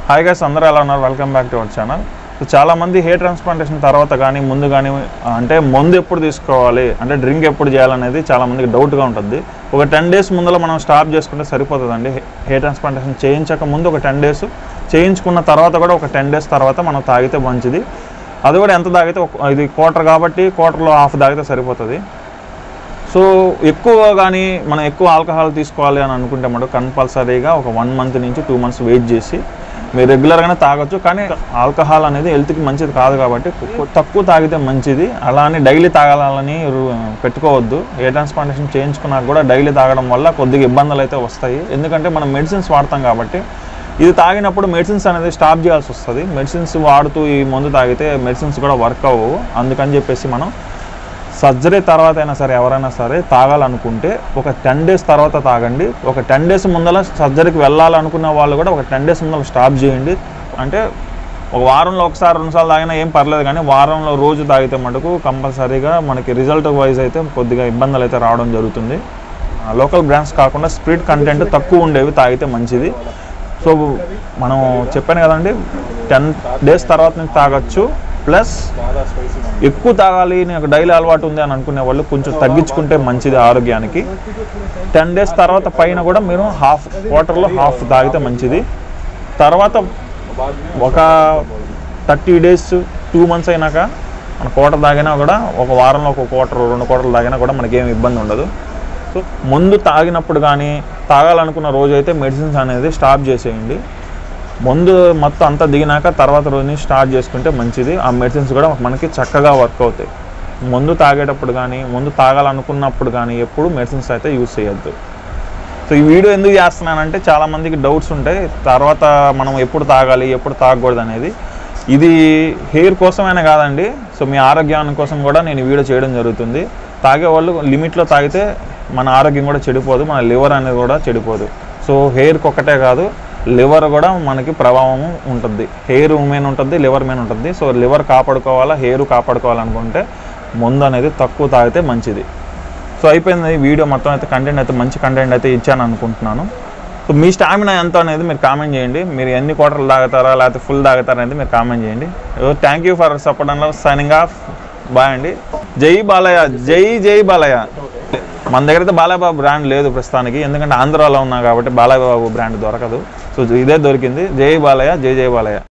hi guys అందరూ ఎలా ఉన్నారు welcome back to our channel so చాలా మంది హెయిర్ ట్రాన్స్ప్లాంటేషన్ తర్వాత కానీ ముందు కానీ అంటే మందు ఎప్పుడు తీసుకోవాలి అంటే డ్రింక్ ఎప్పుడు చేయాలనేది చాలా మందికి డౌట్గా ఉంటుంది ఒక టెన్ డేస్ ముందర మనం స్టాప్ చేసుకుంటే సరిపోతుందండి హెయిర్ ట్రాన్స్ప్లాంటేషన్ చేయించక ముందు ఒక టెన్ డేస్ చేయించుకున్న తర్వాత కూడా ఒక టెన్ డేస్ తర్వాత మనం తాగితే మంచిది అది కూడా ఎంత తాగితే ఒక ఇది క్వార్టర్ కాబట్టి క్వార్టర్లో హాఫ్ తాగితే సరిపోతుంది సో ఎక్కువ కానీ మనం ఎక్కువ ఆల్కహాల్ తీసుకోవాలి అని అనుకుంటే మనం కంపల్సరీగా ఒక వన్ మంత్ నుంచి టూ మంత్స్ వెయిట్ చేసి మీరు రెగ్యులర్గానే తాగొచ్చు కానీ ఆల్కహాల్ అనేది హెల్త్కి మంచిది కాదు కాబట్టి కొ- తక్కువ తాగితే మంచిది అలా అని డైలీ తాగాలని రు- పెట్టుకోవద్దు ఏ ట్రాన్స్ప్లాంటేషన్ చేయించుకున్నాక కూడా డైలీ తాగడం వల్ల కొద్దిగా ఇబ్బందులు అయితే వస్తాయి ఎందుకంటే మనం మెడిసిన్స్ వాడతాం కాబట్టి ఇది తాగినప్పుడు మెడిసిన్స్ అనేది స్టాప్ చేయాల్సి వస్తుంది మెడిసిన్స్ వాడుతూ ఈ మందు తాగితే మెడిసిన్స్ కూడా వర్క్ అవ్వవు అందుకని చెప్పేసి మనం సర్జరీ తర్వాత అయినా సరే ఎవరైనా సరే తాగాలనుకుంటే ఒక టెన్ డేస్ తర్వాత తాగండి ఒక టెన్ డేస్ ముందర సర్జరీకి వెళ్ళాలనుకున్న వాళ్ళు కూడా ఒక టెన్ డేస్ ముందర స్టాప్ చేయండి అంటే ఒక వారంలో ఒకసారి రెండుసార్లు తాగినా ఏం పర్లేదు కానీ వారంలో రోజు తాగితే మటుకు కంపల్సరీగా మనకి రిజల్ట్ వైజ్ అయితే కొద్దిగా ఇబ్బందులు అయితే రావడం జరుగుతుంది లోకల్ బ్రాండ్స్ కాకుండా స్ప్రిట్ కంటెంట్ తక్కువ ఉండేవి తాగితే మంచిది సో మనం చెప్పాను కదండి టెన్ డేస్ తర్వాత నుంచి తాగొచ్చు ప్లస్ ఎక్కువ తాగాలి నాకు డైలీ అలవాటు ఉంది అని అనుకునే వాళ్ళు కొంచెం తగ్గించుకుంటే మంచిది ఆరోగ్యానికి టెన్ డేస్ తర్వాత పైన కూడా మీరు హాఫ్ వాటర్లో హాఫ్ తాగితే మంచిది తర్వాత ఒక థర్టీ డేస్ టూ మంత్స్ అయినాక మన కోటర్ తాగినా కూడా ఒక వారంలో ఒక కోటర్ రెండు కోటర్లు తాగినా కూడా మనకి ఏమి ఇబ్బంది ఉండదు సో ముందు తాగినప్పుడు కానీ తాగాలనుకున్న రోజు అయితే మెడిసిన్స్ అనేది స్టాప్ చేసేయండి ముందు మొత్తం అంతా దిగినాక తర్వాత రోజుని స్టార్ట్ చేసుకుంటే మంచిది ఆ మెడిసిన్స్ కూడా మనకి చక్కగా వర్క్ అవుతాయి ముందు తాగేటప్పుడు కానీ ముందు తాగాలనుకున్నప్పుడు కానీ ఎప్పుడు మెడిసిన్స్ అయితే యూజ్ చేయొద్దు సో ఈ వీడియో ఎందుకు చేస్తున్నానంటే చాలా మందికి డౌట్స్ ఉంటాయి తర్వాత మనం ఎప్పుడు తాగాలి ఎప్పుడు తాగకూడదు అనేది ఇది హెయిర్ కోసమైనా కాదండి సో మీ ఆరోగ్యాన్ని కోసం కూడా నేను ఈ వీడియో చేయడం జరుగుతుంది తాగే వాళ్ళు లిమిట్లో తాగితే మన ఆరోగ్యం కూడా చెడిపోదు మన లివర్ అనేది కూడా చెడిపోదు సో హెయిర్కి ఒక్కటే కాదు లివర్ కూడా మనకి ప్రభావం ఉంటుంది హెయిర్ మెయిన్ ఉంటుంది లివర్ మెయిన్ ఉంటుంది సో లివర్ కాపాడుకోవాలా హెయిర్ కాపాడుకోవాలనుకుంటే ముందు అనేది తక్కువ తాగితే మంచిది సో అయిపోయింది ఈ వీడియో మొత్తం అయితే కంటెంట్ అయితే మంచి కంటెంట్ అయితే ఇచ్చాను అనుకుంటున్నాను సో మీ స్టామినా ఎంత అనేది మీరు కామెంట్ చేయండి మీరు ఎన్ని క్వార్టర్లు తాగుతారా లేకపోతే ఫుల్ తాగుతారా అనేది మీరు కామెంట్ చేయండి thank you for support and signing off bye అండి జై బాలయ్య జై జై బాలయ్య మన దగ్గర అయితే బాలయ్య బాబు బ్రాండ్ లేదు ప్రస్తుతానికి ఎందుకంటే ఆంధ్రాలో ఉన్నా కాబట్టి బాలయ్య బాబు బ్రాండ్ దొరకదు సో ఇదే దొరికింది జై బాలయ్య జై జై బాలయ్య